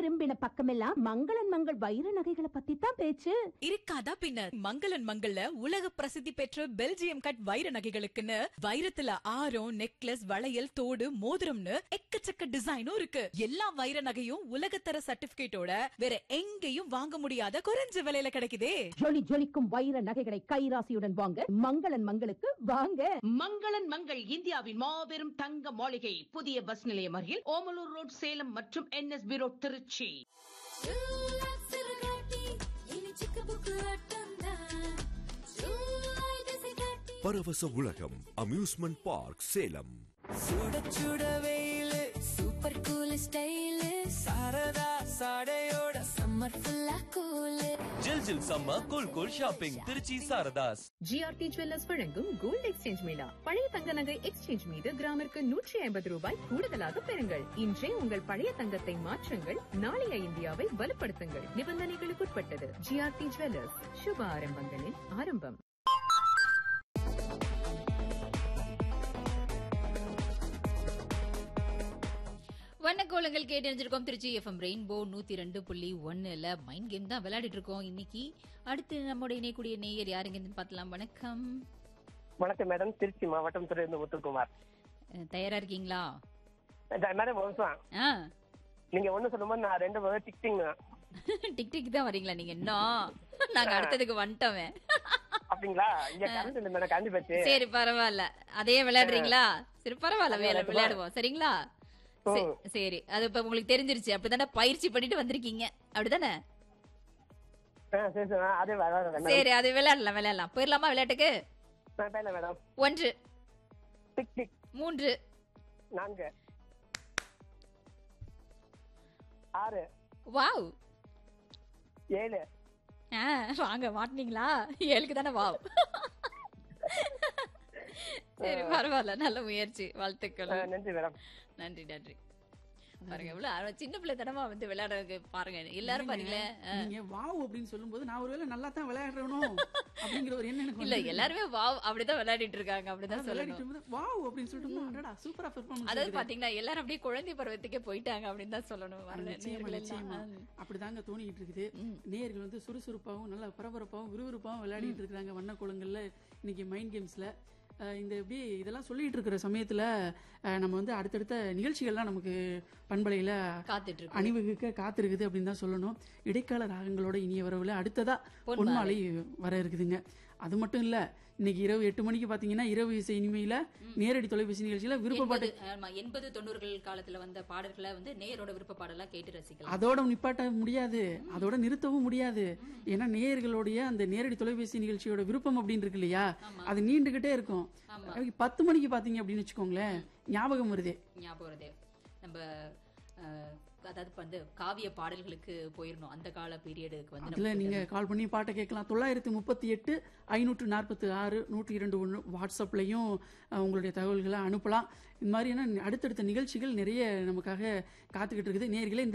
திரும்பின பக்கமெல்லாம் மங்களன் மங்கள் வைர நகைகளை பத்தி தான் பேச்சு இருக்காதா பின்ன மங்களன் மங்கள்ல உலக பிரசித்தி பெற்ற பெல்ஜியம் கட் வைர நகைகளுக்குன்னு வைரத்துல ஆரம் நெக்லஸ் வளையல் தோடு மோதிரம்னு எக்கச்சக்க டிசைனும் இருக்கு எல்லா வைர நகையும் உலகத்தர சர்டிபிகேட்டோட வேற எங்கேயும் வாங்க முடியாத குறைஞ்ச விலையில கிடைக்குதே ஜொலி ஜொலிக்கும் வைர நகைகளை கைராசியுடன் வாங்க மங்களன் மங்களுக்கு வாங்க மங்களன் மங்கள் இந்தியாவின் மாபெரும் தங்க மாளிகை புதிய பஸ் நிலையம் அருகில் ஓமலூர் ரோட் சேலம் மற்றும் என்எஸ்பி ரோட் திருச்சி பரவச உலகம் அம்யூஸ்மெண்ட் பார்க் சேலம் சுட சுட வெயிலு சூப்பர் கூல் ஸ்டைலு சாரதா சாடையோட சம்மர் ஃபுல்லா கூலு ஜில் ஜில் சம்ம cool cool shopping Trichy Saradhas GRT jewellers வழங்கும் கோல்ட் எக்ஸ்சேஞ்ச் மேளா பழைய தங்க நகை எக்ஸ்சேஞ்ச் மீது கிராமிற்கு நூற்றி ஐம்பது ரூபாய் கூடுதலாக பெறுங்கள் இன்றே உங்கள் பழைய தங்கத்தை மாற்றுங்கள் நாளைய இந்தியாவை வலுப்படுத்துங்கள் நிபந்தனைகளுக்குட்பட்டது ஜிஆர்டி ஜுவல்லர்ஸ் சுப ஆரம்பங்களின் ஆரம்பம் வண்ணக்கோலங்கள் கேட்டு தெரிஞ்சிருக்கோம் திருச்சி எஃப்எம் ரெயின்போ நூத்தி ரெண்டு புள்ளி ஒன்னுல மைண்ட் கேம் தான் விளையாடிட்டு இருக்கோம் இன்னைக்கு அடுத்து நம்முடைய இணையக்கூடிய நேயர் யாருங்க பார்த்தலாம் வணக்கம் வணக்கம் மேடம் திருச்சி மாவட்டம் துறையிலிருந்து முத்துக்குமார் அஹ், தயாரா இருக்கீங்களா இந்த மேடம் வம்சம் ஆ நீங்க ஒண்ணு சொல்லும்போது நான் ரெண்டு முதல் டிக்டிங் டிக் டிக் தான் வரீங்களா நீங்க இன்னும் நாங்க அடுத்ததுக்கு வந்துட்டோமே அப்படிங்களா இங்க கரண்ட் இல்ல மேடம் கரண்ட் போச்சு சரி பரவாயில்ல அதே விளையாடுறீங்களா சரி பரவாயில்ல விளையாட- விளையாடுவோம் சரிங்களா சரி, சரி அது இப்ப உங்களுக்கு தெரிஞ்சிருச்சு அப்படிதானே பயிற்சி பண்ணிட்டு வந்திருக்கீங்க அப்படிதானே ஆ, சரி சரி ஆ, அதே வராது மேடம் சரி அது விளையாடலாம் விளையாடலாம் போயிடலாமா விளையாட்டுக்கு நான் பேல மேடம் ஒன்று டிக் டிக் மூன்று நான்கு ஆறு வாவ் ஏழு ஆ, வாங்க மாட்டினீங்களா ஏழுக்கு தானே வாவ் சரி பரவாயில்ல நல்ல முயற்சி வாழ்த்துக்கள் ஆ, நன்றி மேடம் நன்றி நன்றி பாருங்க எவ்வளவு ஆர்வம். சின்ன பிள்ளை தனமா வந்து விளையாடுறதுக்கு பாருங்க எல்லாரும் பாருங்களேன் ஆ. நீங்க வாவ் அப்படின்னு சொல்லும்போது நான் ஒருவேளை நல்லா தான் விளையாடுறணும் அப்படிங்கிற ஒரு எண்ணம் எனக்கு இல்ல வந்தது. எல்லாருமே வாவ் அப்படிதான் விளையாடிட்டு இருக்காங்க அதான் அப்படிதான் விளையாடிட்டு சொல்லணும் இருக்கும்போது, வாவ் அப்படின்னு சொல்லிட்டு அடடா சூப்பரா பெர்ஃபார்மன்ஸ் அதாவது பாத்தீங்கன்னா எல்லாரும் அப்படியே குழந்தை பருவத்துக்கே போயிட்டாங்க அப்படின்னு தான் சொல்லணும் வர நிச்சயமா நேயர்கள் நிச்சயமா எல்லாம். அப்படிதாங்க தோணிக்கிட்டு இருக்குது ம். நேயர்கள் வந்து சுறுசுறுப்பாகவும் நல்லா பரபரப்பாகவும் விறுவிறுப்பாகவும் விளையாடிட்டு இருக்காங்க வண்ண குளங்கள்ல இன்னைக்கு மைண்ட் கேம்ஸ்ல அஹ் இந்த இப்படி இதெல்லாம் சொல்லிட்டு இருக்கிற சமயத்துல அஹ் நம்ம வந்து அடுத்தடுத்த நிகழ்ச்சிகள்லாம் நமக்கு பண்பலையில காத்துட்டு இருக்கு அணிவகுக்க காத்திருக்குது அப்படின்னு தான் சொல்லணும் இடைக்கால ராகங்களோட இனிய வரவுல அடுத்ததா பொன்மாலை. பொன்மாலை வர இருக்குதுங்க அது மட்டும் இல்ல இன்னைக்கு இரவு எட்டு மணிக்கு பாத்தீங்கன்னா இரவு இசை இனிமையில நேரடி தொலைபேசி நிகழ்ச்சியில விருப்பப்பாட்டு எண்பது ஆமா, எண்பது தொண்ணூறுகள் காலத்துல வந்த பாடல்களை வந்து நேயரோட விருப்ப பாடலா கேட்டு ரசிக்கலாம் அதோட நிப்பாட்ட முடியாது அதோட நிறுத்தவும் முடியாது ஏன்னா நேயர்களுடைய அந்த நேரடி தொலைபேசி நிகழ்ச்சியோட விருப்பம் அப்படின்னு இருக்கு இல்லையா அது நீண்டுகிட்டே இருக்கும் ஆமா. அதுக்கு பத்து மணிக்கு பாத்தீங்க அப்படின்னு வச்சுக்கோங்களேன் ஞாபகம் வருதே ஞாபகம் வருது நம்ம அஹ், அதாவது இப்ப வந்து காவிய பாடல்களுக்கு போயிடணும் அந்த கால பீரியடுக்கு வந்து அதுல நமக்கு நீங்க கால் பண்ணி பாட்டை கேட்கலாம் தொள்ளாயிரத்தி முப்பத்தி எட்டு ஐநூற்று நாற்பத்தி ஆறு நூற்றி இரண்டு ஒன்று வாட்ஸ்அப்லையும் அஹ், உங்களுடைய தகவல்களை அனுப்பலாம் இந்த மாதிரியான அடுத்தடுத்த நிகழ்ச்சிகள் நிறைய நமக்காக காத்துக்கிட்டு இருக்குது நேர்களே இந்த